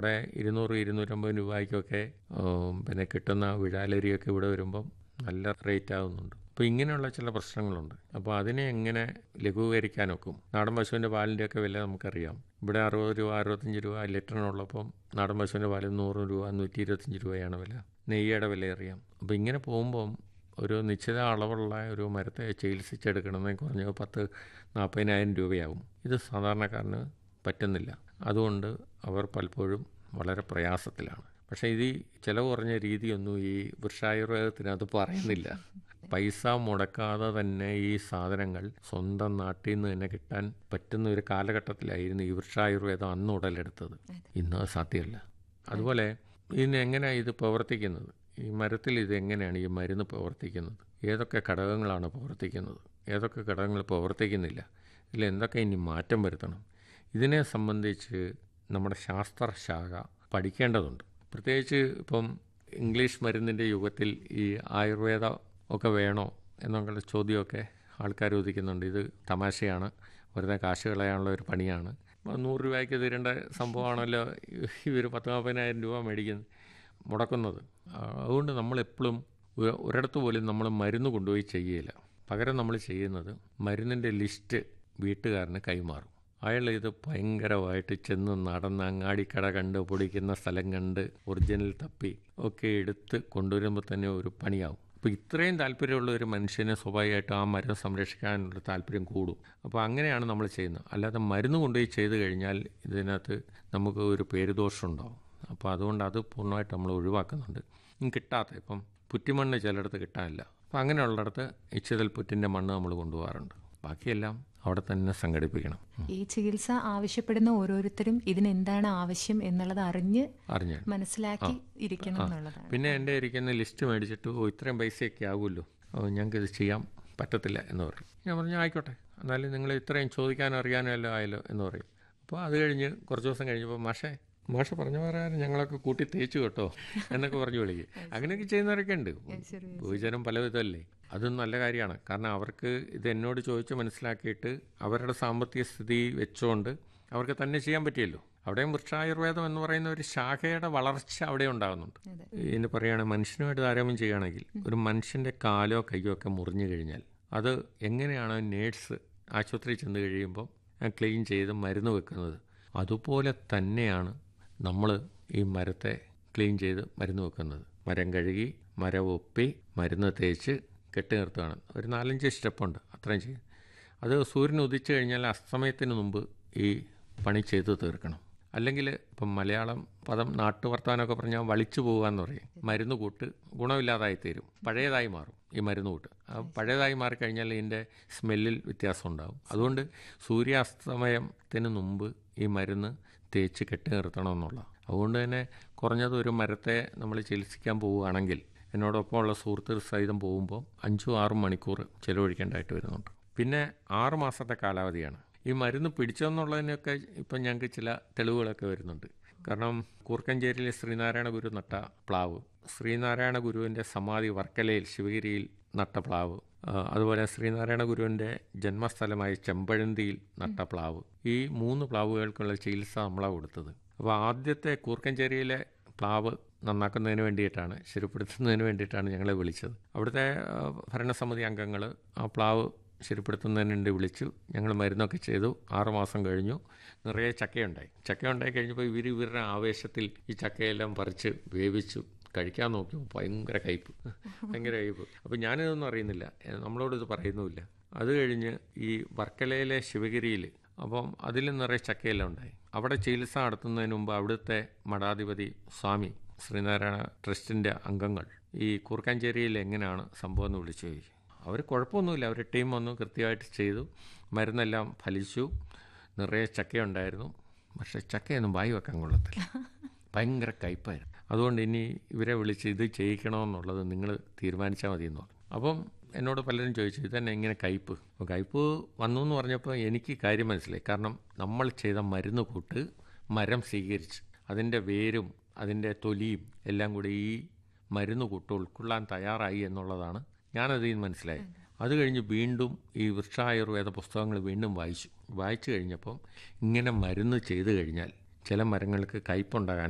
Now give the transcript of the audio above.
അവിടെ ഇരുന്നൂറ് ഇരുന്നൂറ്റമ്പത് രൂപയ്ക്കൊക്കെ ഉം, പിന്നെ കിട്ടുന്ന വിഴാലരിയൊക്കെ ഇവിടെ വരുമ്പം നല്ല റേറ്റ് ആകുന്നുണ്ട് അപ്പോൾ ഇങ്ങനെയുള്ള ചില പ്രശ്നങ്ങളുണ്ട് അപ്പോൾ അതിനെ എങ്ങനെ ലഘൂകരിക്കാനൊക്കും നാടൻ പശുവിൻ്റെ പാലിൻ്റെയൊക്കെ വില നമുക്കറിയാം ഇവിടെ അറുപത് രൂപ അറുപത്തഞ്ച് രൂപ ലിറ്ററിനുള്ളപ്പം നാടൻ പശുവിൻ്റെ പാല് നൂറ് രൂപ നൂറ്റി ഇരുപത്തഞ്ച് രൂപയാണ് വില നെയ്യുടെ വില അറിയാം അപ്പോൾ ഇങ്ങനെ പോകുമ്പം ഒരു നിശ്ചിത അളവുള്ള ഒരു മരത്തെ ചികിത്സിച്ചെടുക്കണമെങ്കിൽ കുറഞ്ഞ പത്ത് നാൽപ്പതിനായിരം രൂപയാവും ഇത് സാധാരണക്കാരന് പറ്റുന്നില്ല അതുകൊണ്ട് അവർ പലപ്പോഴും വളരെ പ്രയാസത്തിലാണ് പക്ഷേ ഇത് ഈ ചിലവ് കുറഞ്ഞ രീതിയൊന്നും ഈ വൃക്ഷായുർവേദത്തിനകത്ത് പറയുന്നില്ല പൈസ മുടക്കാതെ തന്നെ ഈ സാധനങ്ങൾ സ്വന്തം നാട്ടിൽ നിന്ന് തന്നെ കിട്ടാൻ പറ്റുന്ന ഒരു കാലഘട്ടത്തിലായിരുന്നു ഈ വൃക്ഷായുർവേദം അന്ന് ഉടലെടുത്തത് ഇന്ന് അത് സാധ്യമല്ല അതുപോലെ ഇതിന് എങ്ങനെയാണ് ഇത് പ്രവർത്തിക്കുന്നത് ഈ മരത്തിൽ ഇത് എങ്ങനെയാണ് ഈ മരുന്ന് പ്രവർത്തിക്കുന്നത് ഏതൊക്കെ ഘടകങ്ങളാണ് പ്രവർത്തിക്കുന്നത് ഏതൊക്കെ ഘടകങ്ങൾ പ്രവർത്തിക്കുന്നില്ല ഇതിൽ എന്തൊക്കെ ഇനി മാറ്റം വരുത്തണം ഇതിനെ സംബന്ധിച്ച് നമ്മുടെ ശാസ്ത്രശാഖ പഠിക്കേണ്ടതുണ്ട് പ്രത്യേകിച്ച് ഇപ്പം ഇംഗ്ലീഷ് മരുന്നിൻ്റെ യുഗത്തിൽ ഈ ആയുർവേദ ഒക്കെ വേണോ എന്നുള്ള ചോദ്യമൊക്കെ ആൾക്കാർ ഉദിക്കുന്നുണ്ട് ഇത് തമാശയാണ് വെറുതെ കാശ് കളയാനുള്ള ഒരു പണിയാണ് അപ്പോൾ നൂറ് രൂപയ്ക്ക് തീരേണ്ട സംഭവമാണല്ലോ ഇവർ പത്ത് നാൽപ്പതിനായിരം രൂപ മേടിക്കുന്നത് മുടക്കുന്നത് ആ, അതുകൊണ്ട് നമ്മളെപ്പോഴും ഒ- ഒരിടത്ത് പോലും നമ്മൾ മരുന്ന് കൊണ്ടുപോയി ചെയ്യുകയില്ല പകരം നമ്മൾ ചെയ്യുന്നത് മരുന്നിൻ്റെ ലിസ്റ്റ് വീട്ടുകാരന് കൈമാറും അയാൾ ഇത് ഭയങ്കരമായിട്ട് ചെന്ന് നടന്ന് അങ്ങാടിക്കട കണ്ട് പൊടിക്കുന്ന സ്ഥലം കണ്ട് ഒറിജിനൽ തപ്പി ഒക്കെ എടുത്ത് കൊണ്ടുവരുമ്പോൾ തന്നെ ഒരു പണിയാവും അപ്പോൾ ഇത്രയും താല്പര്യമുള്ള ഒരു മനുഷ്യനെ സ്വാഭാവികമായിട്ടും ആ മരം സംരക്ഷിക്കാനുള്ള താല്പര്യം കൂടും അപ്പോൾ അങ്ങനെയാണ് നമ്മൾ ചെയ്യുന്നത് അല്ലാതെ മരുന്ന് കൊണ്ടുപോയി ചെയ്ത് കഴിഞ്ഞാൽ ഇതിനകത്ത് നമുക്ക് ഒരു പേരുദോഷം ഉണ്ടാവും അപ്പോൾ അതുകൊണ്ട് അത് പൂർണ്ണമായിട്ട് നമ്മൾ ഒഴിവാക്കുന്നുണ്ട് ഇനി കിട്ടാത്ത ഇപ്പം പുറ്റിമണ്ണ് ചിലയിടത്ത് കിട്ടാനില്ല അപ്പോൾ അങ്ങനെയുള്ളിടത്ത് ഇച്ചിതൽ പുറ്റിൻ്റെ മണ്ണ് നമ്മൾ കൊണ്ടുപോകാറുണ്ട് ബാക്കിയെല്ലാം അവിടെ തന്നെ സംഘടിപ്പിക്കണം ഈ ചികിത്സ ആവശ്യപ്പെടുന്ന ഓരോരുത്തരും ഇതിന് എന്താണ് ആവശ്യം എന്നുള്ളത് അറിഞ്ഞ് അറിഞ്ഞു മനസ്സിലാക്കി ഇരിക്കണം എന്നുള്ളതാണ് പിന്നെ എൻ്റെ ഇരിക്കുന്ന ലിസ്റ്റ് മേടിച്ചിട്ട് ഓ ഇത്രയും പൈസയൊക്കെ ആകുമല്ലോ ഓ ഞങ്ങൾക്ക് ഇത് ചെയ്യാൻ പറ്റത്തില്ല എന്ന് പറയും ഞാൻ പറഞ്ഞു ആയിക്കോട്ടെ എന്നാലും നിങ്ങൾ ഇത്രയും ചോദിക്കാനും അറിയാനും എല്ലാം ആയല്ലോ എന്ന് പറയും അപ്പോൾ അത് കഴിഞ്ഞ് കുറച്ച് ദിവസം കഴിഞ്ഞപ്പോൾ മാഷേ മാഷ പറഞ്ഞ പ്രകാരം ഞങ്ങളൊക്കെ കൂട്ടി തേച്ചു കേട്ടോ എന്നൊക്കെ പറഞ്ഞു വിളിക്കും അങ്ങനെയൊക്കെ ചെയ്യുന്നവരൊക്കെ ഉണ്ട് ഭൂചരം പലവിധമല്ലേ അതും നല്ല കാര്യമാണ് കാരണം അവർക്ക് ഇത് എന്നോട് ചോദിച്ച് മനസ്സിലാക്കിയിട്ട് അവരുടെ സാമ്പത്തിക സ്ഥിതി വെച്ചുകൊണ്ട് അവർക്ക് തന്നെ ചെയ്യാൻ പറ്റിയല്ലോ അവിടെയും വൃക്ഷായുർവേദം എന്ന് പറയുന്ന ഒരു ശാഖയുടെ വളർച്ച അവിടെ ഉണ്ടാകുന്നുണ്ട് ഇനി പറയുകയാണെങ്കിൽ മനുഷ്യനുമായിട്ട് താരതമ്യം ചെയ്യുകയാണെങ്കിൽ ഒരു മനുഷ്യൻ്റെ കാലോ കയ്യോ ഒക്കെ മുറിഞ്ഞു കഴിഞ്ഞാൽ അത് എങ്ങനെയാണ് നേഴ്സ് ആശുപത്രിയിൽ ചെന്ന് കഴിയുമ്പോൾ ക്ലീൻ ചെയ്ത് മരുന്ന് വെക്കുന്നത് അതുപോലെ തന്നെയാണ് നമ്മൾ ഈ മരത്തെ ക്ലീൻ ചെയ്ത് മരുന്ന് വെക്കുന്നത് മരം കഴുകി മരം ഒപ്പി മരുന്ന് തേച്ച് കെട്ടി നിർത്തുകയാണ് ഒരു നാലഞ്ച് സ്റ്റെപ്പുണ്ട് അത്രയും ചെയ്യും അത് സൂര്യൻ ഉദിച്ചു കഴിഞ്ഞാൽ അസ്തമയത്തിന് മുമ്പ് ഈ പണി ചെയ്ത് തീർക്കണം അല്ലെങ്കിൽ ഇപ്പം മലയാളം പദം നാട്ടുവർത്താനമൊക്കെ പറഞ്ഞാൽ വളിച്ചു പോകുക എന്ന് പറയും മരുന്ന് കൂട്ട് ഗുണമില്ലാതായി തീരും പഴയതായി മാറും ഈ മരുന്ന് കൂട്ട് ആ പഴയതായി മാറിക്കഴിഞ്ഞാൽ ഇതിൻ്റെ സ്മെല്ലിൽ വ്യത്യാസം ഉണ്ടാകും അതുകൊണ്ട് സൂര്യാസ്തമയത്തിന് മുമ്പ് ഈ മരുന്ന് തേച്ച് കെട്ടി നിർത്തണം എന്നുള്ള അതുകൊണ്ട് തന്നെ കുറഞ്ഞത് ഒരു മരത്തെ നമ്മൾ ചികിത്സിക്കാൻ പോവുകയാണെങ്കിൽ എന്നോടൊപ്പമുള്ള സുഹൃത്തുക്കൾ സഹിതം പോകുമ്പോൾ അഞ്ചും ആറും മണിക്കൂർ ചിലവഴിക്കേണ്ടതായിട്ട് വരുന്നുണ്ട് പിന്നെ ആറ് മാസത്തെ കാലാവധിയാണ് ഈ മരുന്ന് പിടിച്ചെന്നുള്ളതിനൊക്കെ ഇപ്പം ഞങ്ങൾക്ക് ചില തെളിവുകളൊക്കെ വരുന്നുണ്ട് കാരണം കൂർക്കഞ്ചേരിയിലെ ശ്രീനാരായണ ഗുരു നട്ട പ്ലാവ് ശ്രീനാരായണ ഗുരുവിൻ്റെ സമാധി വർക്കലയിൽ ശിവഗിരിയിൽ നട്ട പ്ലാവ് ആ, അതുപോലെ ശ്രീനാരായണ ഗുരുവിൻ്റെ ജന്മസ്ഥലമായ ചെമ്പഴന്തിയിൽ നട്ട പ്ലാവ് ഈ മൂന്ന് പ്ലാവുകൾക്കുള്ള ചികിത്സ നമ്മളാണ് കൊടുത്തത് അപ്പോൾ ആദ്യത്തെ കൂർക്കഞ്ചേരിയിലെ പ്ലാവ് നന്നാക്കുന്നതിന് വേണ്ടിയിട്ടാണ് ശരിപ്പെടുത്തുന്നതിന് വേണ്ടിയിട്ടാണ് ഞങ്ങളെ വിളിച്ചത് അവിടുത്തെ ആ, ഭരണസമിതി അംഗങ്ങൾ ആ പ്ലാവ് ശരിപ്പെടുത്തുന്നതിന് വേണ്ടി വിളിച്ചു ഞങ്ങൾ മരുന്നൊക്കെ ചെയ്തു ആറുമാസം കഴിഞ്ഞു നിറയെ ചക്കയുണ്ടായി ചക്കയുണ്ടായി കഴിഞ്ഞപ്പോൾ ഇവർ ഇവരുടെ ആവേശത്തിൽ ഈ ചക്കയെല്ലാം പറിച്ച് വേവിച്ചു കഴിക്കാൻ നോക്കിയപ്പോൾ ഭയങ്കര കയ്പ് ഭയങ്കര കയ്പ് അപ്പോൾ ഞാനിതൊന്നും അറിയുന്നില്ല എ, നമ്മളോട് ഇത് പറയുന്നുമില്ല അത് കഴിഞ്ഞ് ഈ വർക്കലയിലെ ശിവഗിരിയിൽ അപ്പം അതിൽ നിറയെ ചക്കയെല്ലാം ഉണ്ടായി അവിടെ ചികിത്സ നടത്തുന്നതിന് മുമ്പ് അവിടുത്തെ മഠാധിപതി സ്വാമി ശ്രീനാരായണ ട്രസ്റ്റിൻ്റെ അംഗങ്ങൾ ഈ കൂർക്കാഞ്ചേരിയിൽ എങ്ങനെയാണ് സംഭവം എന്ന് വിളിച്ചു ചോദിച്ചു അവർ കുഴപ്പമൊന്നുമില്ല അവർ ടീം വന്നു കൃത്യമായിട്ട് ചെയ്തു മരുന്നെല്ലാം ഫലിച്ചു നിറയെ ചക്കയുണ്ടായിരുന്നു പക്ഷേ ചക്കയൊന്നും വായി വെക്കാൻ കൊള്ളത്തില്ല ഭയങ്കര കയ്പായിരുന്നു അതുകൊണ്ട് ഇനി ഇവരെ വിളിച്ച് ഇത് ചെയ്യിക്കണമെന്നുള്ളത് നിങ്ങൾ തീരുമാനിച്ചാൽ മതി എന്ന് പറഞ്ഞു അപ്പം എന്നോട് പലരും ചോദിച്ചു ഇതന്നെ ഇങ്ങനെ കയ്പ് അപ്പോൾ കയ്പ് വന്നു എന്ന് പറഞ്ഞപ്പോൾ എനിക്ക് കാര്യം മനസ്സിലായി കാരണം നമ്മൾ ചെയ്ത മരുന്ന് കൂട്ട് മരം സ്വീകരിച്ച് അതിൻ്റെ വേരും അതിൻ്റെ തൊലിയും എല്ലാം കൂടി ഈ മരുന്ന് കൂട്ട് ഉൾക്കൊള്ളാൻ തയ്യാറായി എന്നുള്ളതാണ് ഞാനതിൽ നിന്ന് മനസ്സിലായി അത് കഴിഞ്ഞ് വീണ്ടും ഈ വൃക്ഷായുർവേദ പുസ്തകങ്ങൾ വീണ്ടും വായിച്ചു വായിച്ചു കഴിഞ്ഞപ്പം ഇങ്ങനെ മരുന്ന് ചെയ്തു കഴിഞ്ഞാൽ ചില മരങ്ങൾക്ക് കയ്പുണ്ടാകാൻ